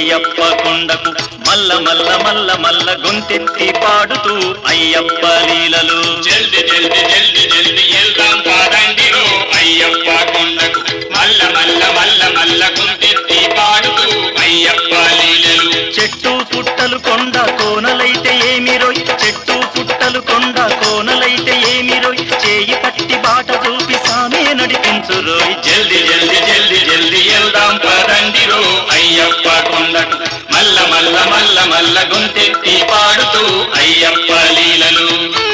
అయ్యప్ప కొండకు మల్ల మల్ల మల్ల మల్ల గొంతెత్తి పాడుతూ అయ్యప్ప లీలలు జల్ది జల్ది జల్ది జల్ది వెళ్దాం పాదండిరో అయ్యప్ప కొండకు మల్ల మల్ల మల్ల మల్ల గుంతెత్తి పాడుతూ అయ్యప్ప లీలలు చెట్టు పుట్టలు కొండ కోనలైతే ఏమిరోయ్ చెట్టు పుట్టలు కొండ కోనలైతే ఏమిరోయ్ చేయి పట్టి బాట చూపి సామే నడిపించు రోయ్ జల్ది జల్ది జల్ది జల్ది వెళ్దాం పదండిరో అయ్యప్ప కొండకు మల్ల మల్ల మల్ల మల్ల గుంతెత్తి పాడుతూ అయ్యప్ప లీలలు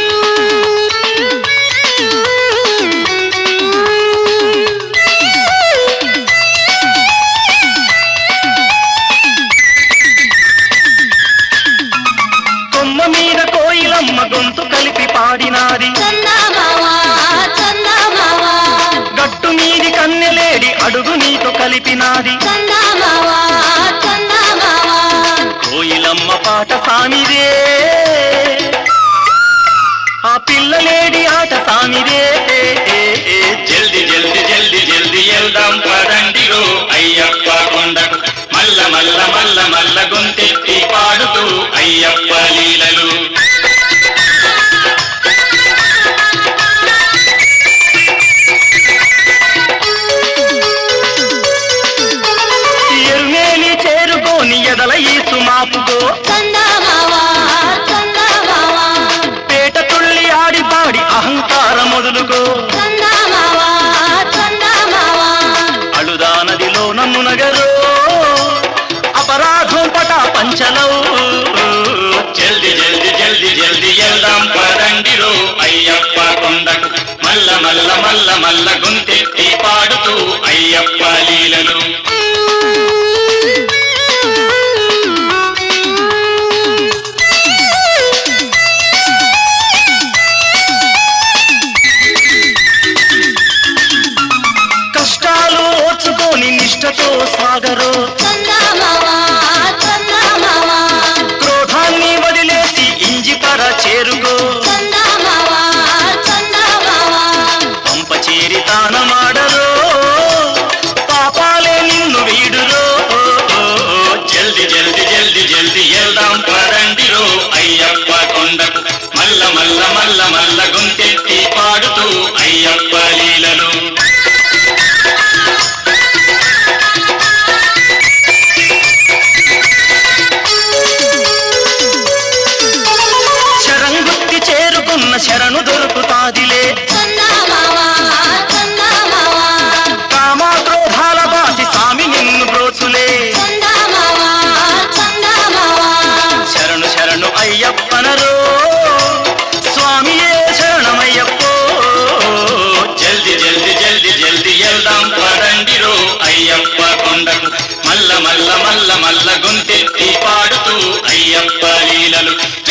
కొమ్మ మీద కోయిలమ్మ గొంతు కలిపి పాడినాది చందమావా చందమావా గట్టు మీది కన్నెలేడి అడుగు నీతో కలిపినాది చందమావా చందమావా కోయిలమ్మ పాట సామిదే ఆ పిల్లలేడి ఆట సామిదే జల్ది జల్ది జల్ది జల్ది వెళ్దాం పదండిరో అయ్యప్ప కొండకు మల్ల మల్ల మల్ల మల్ల గుంతెత్తి పాడుతూ అయ్యప్ప లీలలు ఎరుమేలి చేరుకోని ఎదల ఈ సుమాపుగో చందమావా చందమావా పేట తుళ్ళి ఆడి పాడి అహంకార మొదలుగో చందమావా చందమావా అడుదా నదిలో నన్ను నగరో అపరాధం పట పంచలో జల్ది జల్ది జల్ది జల్ది వెళ్దాం పదండిరో అయ్యప్ప కొండకు మల్ల మల్ల మల్ల మల్ల గుంతెత్తి పాడుతూ అయ్యప్ప లీలలు కష్టాలు ఓర్చుకొని నిష్టతో సాగరో చందమావా చందమావా క్రోధాన్ని వదిలేసి ఇంజిపర చేరుకో చందమావా చందమావా పంప చేరి తానమాడరో పాపాలే నిన్ను వీడురో జల్ది జల్ది జల్ది జల్ది వెళ్దాం పదండిరో అయ్యప్ప కొండకు మల్ల మల్ల మల్ల మల్ల గుంతెత్తి పాడుతూ అయ్యప్ప లీలలు శరంగుత్తి చేరుకున్న శరణు దొరుకుతాదిలే చందమావా చందమావా కామా క్రోధాల బాసి సామి నిన్ను బ్రోచులే చందమావా చందమావా శరణు శరణు అయ్యప్పనరో స్వామియే శరణమయ్యప్పో జల్ది జల్ది జల్ది జల్ది వెళ్దాం పదండిరో అయ్యప్ప కొండకు మల్ల మల్ల మల్ల మల్ల గుంతెత్తి పాడుతూ అయ్యప్ప లీలలు